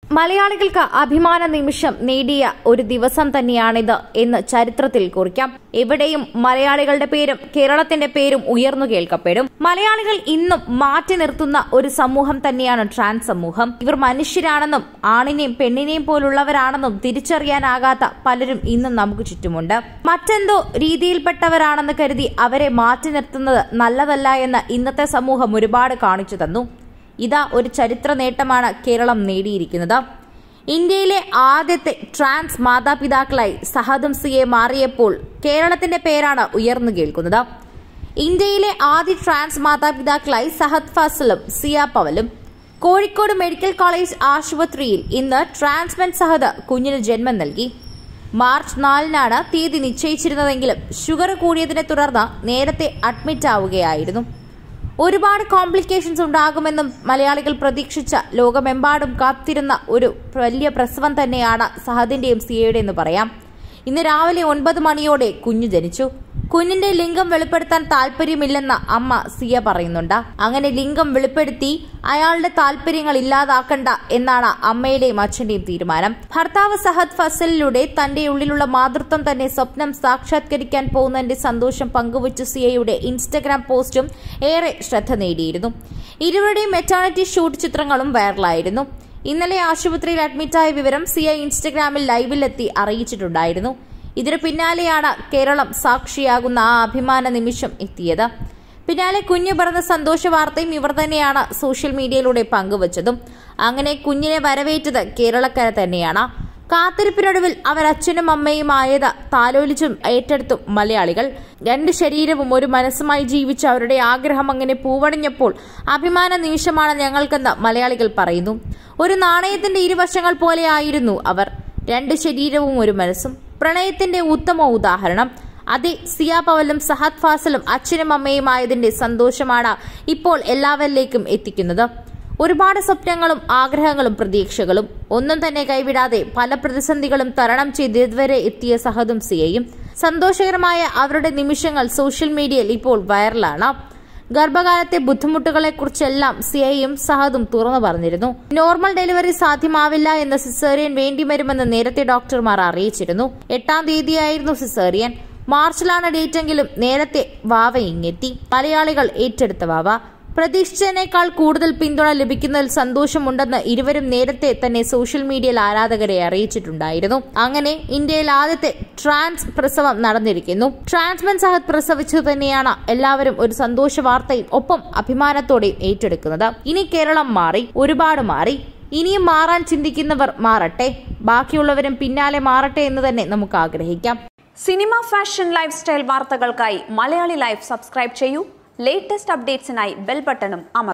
മലയാളികൾക്ക് അഭിമാന നിമിഷം നേടിയ ഒരു ദിവസം തന്നെയാണിത് എന്ന് ചരിത്രത്തിൽ കുറിക്കാം എവിടെയും മലയാളികളുടെ പേരും കേരളത്തിന്റെ പേരും ഉയർന്നു കേൾക്കപ്പെടും മലയാളികൾ ഇന്നും മാറ്റി നിർത്തുന്ന ഒരു സമൂഹം തന്നെയാണ് ട്രാൻസ് സമൂഹം ഇവർ മനുഷ്യരാണെന്നും ആണിനെയും പെണ്ണിനെയും പോലുള്ളവരാണെന്നും തിരിച്ചറിയാനാകാത്ത പലരും ഇന്നും നമുക്ക് ചുറ്റുമുണ്ട് മറ്റെന്തോ രീതിയിൽപ്പെട്ടവരാണെന്ന് കരുതി അവരെ മാറ്റി നിർത്തുന്നത് നല്ലതല്ല എന്ന് ഇന്നത്തെ സമൂഹം ഒരുപാട് കാണിച്ചു തന്നു ഇതാ ഒരു ചരിത്ര നേട്ടമാണ് കേരളം നേടിയിരിക്കുന്നത് ഇന്ത്യയിലെ ആദ്യത്തെ ട്രാൻസ് മാതാപിതാക്കളായി സഹദും സിയെ മാറിയപ്പോൾ കേരളത്തിന്റെ പേരാണ് ഉയർന്നു കേൾക്കുന്നത് ഇന്ത്യയിലെ ആദ്യ ട്രാൻസ് മാതാപിതാക്കളായി സഹദ് ഫസലും സിയ പവലും കോഴിക്കോട് മെഡിക്കൽ കോളേജ് ആശുപത്രിയിൽ ഇന്ന് ട്രാൻസ്മെൻ സഹദ് കുഞ്ഞിന് ജന്മം നൽകി മാർച്ച് നാലിനാണ് തീയതി നിശ്ചയിച്ചിരുന്നതെങ്കിലും ഷുഗർ കൂടിയതിനെ തുടർന്ന് നേരത്തെ അഡ്മിറ്റ് ആവുകയായിരുന്നു ഒരുപാട് കോംപ്ലിക്കേഷൻസ് ഉണ്ടാകുമെന്നും മലയാളികൾ പ്രതീക്ഷിച്ച ലോകമെമ്പാടും കാത്തിരുന്ന ഒരു വലിയ പ്രസവം തന്നെയാണ് സഹദിന്റെയും സിയയുടെ എന്ന് പറയാം ഇന്ന് രാവിലെ ഒൻപത് മണിയോടെ കുഞ്ഞു ജനിച്ചു കുഞ്ഞിന്റെ ലിംഗം വെളിപ്പെടുത്താൻ താല്പര്യമില്ലെന്ന് അമ്മ സിയ പറയുന്നുണ്ട് അങ്ങനെ ലിംഗം വെളിപ്പെടുത്തി അയാളുടെ താല്പര്യങ്ങൾ ഇല്ലാതാക്കണ്ട എന്നാണ് അമ്മയുടെയും അച്ഛന്റെയും തീരുമാനം ഭർത്താവ് സഹദ് ഫസലിലൂടെ തന്റെ ഉള്ളിലുള്ള മാതൃത്വം തന്നെ സ്വപ്നം സാക്ഷാത്കരിക്കാൻ പോകുന്നതിന്റെ സന്തോഷം പങ്കുവച്ച സിയയുടെ ഇൻസ്റ്റഗ്രാം പോസ്റ്റും ഏറെ ശ്രദ്ധ നേടിയിരുന്നു ഇരുവരുടെയും മെറ്റേണിറ്റി ഷൂട്ട് ചിത്രങ്ങളും വൈറലായിരുന്നു ഇന്നലെ ആശുപത്രിയിൽ അഡ്മിറ്റായ വിവരം സിയ ഇൻസ്റ്റഗ്രാമിൽ ലൈവിലെത്തി അറിയിച്ചിട്ടുണ്ടായിരുന്നു ഇതിനു പിന്നാലെയാണ് കേരളം സാക്ഷിയാകുന്ന ആ അഭിമാന നിമിഷം എത്തിയത് പിന്നാലെ കുഞ്ഞു പറഞ്ഞ സന്തോഷ വാർത്തയും ഇവർ തന്നെയാണ് സോഷ്യൽ മീഡിയയിലൂടെ പങ്കുവച്ചതും അങ്ങനെ കുഞ്ഞിനെ വരവേറ്റത് കേരളക്കര തന്നെയാണ് കാത്തിരിപ്പിനൊടുവിൽ അവർ അച്ഛനും അമ്മയും ആയത് താലോലിച്ചും ഏറ്റെടുത്തും മലയാളികൾ രണ്ട് ശരീരവും ഒരു മനസ്സുമായി ജീവിച്ച അവരുടെ ആഗ്രഹം അങ്ങനെ പൂവണിഞ്ഞപ്പോൾ അഭിമാന നിമിഷമാണ് ഞങ്ങൾക്കെന്ന് മലയാളികൾ പറയുന്നു ഒരു നാണയത്തിന്റെ ഇരുവശങ്ങൾ പോലെയായിരുന്നു അവർ രണ്ട് ശരീരവും ഒരു മനസ്സും പ്രണയത്തിന്റെ ഉത്തമ ഉദാഹരണം അതെ സിയ പവലും സഹദ് ഫാസലും അച്ഛനും അമ്മയുമായതിന്റെ സന്തോഷമാണ് ഇപ്പോൾ എല്ലാവരിലേക്കും എത്തിക്കുന്നത് ഒരുപാട് സ്വപ്നങ്ങളും ആഗ്രഹങ്ങളും പ്രതീക്ഷകളും ഒന്നും തന്നെ കൈവിടാതെ പല പ്രതിസന്ധികളും തരണം ചെയ്ത് ഇതുവരെ എത്തിയ സഹദും സിയയും സന്തോഷകരമായ അവരുടെ നിമിഷങ്ങൾ സോഷ്യൽ മീഡിയയിൽ ഇപ്പോൾ വൈറലാണ് ഗർഭകാലത്തെ ബുദ്ധിമുട്ടുകളെക്കുറിച്ചെല്ലാം സിയയും സഹദും തുറന്നു പറഞ്ഞിരുന്നു നോർമൽ ഡെലിവറി സാധ്യമാവില്ല എന്ന് സിസേറിയൻ വേണ്ടിവരുമെന്ന് നേരത്തെ ഡോക്ടർമാർ അറിയിച്ചിരുന്നു എട്ടാം തീയതിയായിരുന്നു സിസേറിയൻ മാർച്ചിലാണ് ഡേറ്റെങ്കിലും നേരത്തെ വാവ ഇങ്ങെത്തി മലയാളികൾ ഏറ്റെടുത്ത വാവ പ്രതീക്ഷിച്ചതിനേക്കാൾ കൂടുതൽ പിന്തുണ ലഭിക്കുന്നതിൽ സന്തോഷമുണ്ടെന്ന് ഇരുവരും നേരത്തെ തന്നെ സോഷ്യൽ മീഡിയയിൽ ആരാധകരെ അറിയിച്ചിട്ടുണ്ടായിരുന്നു അങ്ങനെ ഇന്ത്യയിൽ ആദ്യത്തെ ട്രാൻസ് പ്രസവം നടന്നിരിക്കുന്നു ട്രാൻസ്മെൻ സഹദ് പ്രസവിച്ചു തന്നെയാണ് എല്ലാവരും ഒരു സന്തോഷ വാർത്തയും ഒപ്പം അഭിമാനത്തോടെയും ഏറ്റെടുക്കുന്നത് ഇനി കേരളം മാറി ഒരുപാട് മാറി ഇനിയും മാറാൻ ചിന്തിക്കുന്നവർ മാറട്ടെ ബാക്കിയുള്ളവരും പിന്നാലെ മാറട്ടെ എന്ന് തന്നെ നമുക്ക് ആഗ്രഹിക്കാം സിനിമ ഫാഷൻ ലൈഫ് സ്റ്റൈൽ വാർത്തകൾക്കായി മലയാളി ലൈഫ് സബ്സ്ക്രൈബ് ചെയ്യൂ ലേറ്റസ്റ്റ് അപ്ഡേറ്റ്സിനായി ബെൽ ബട്ടണും അമർ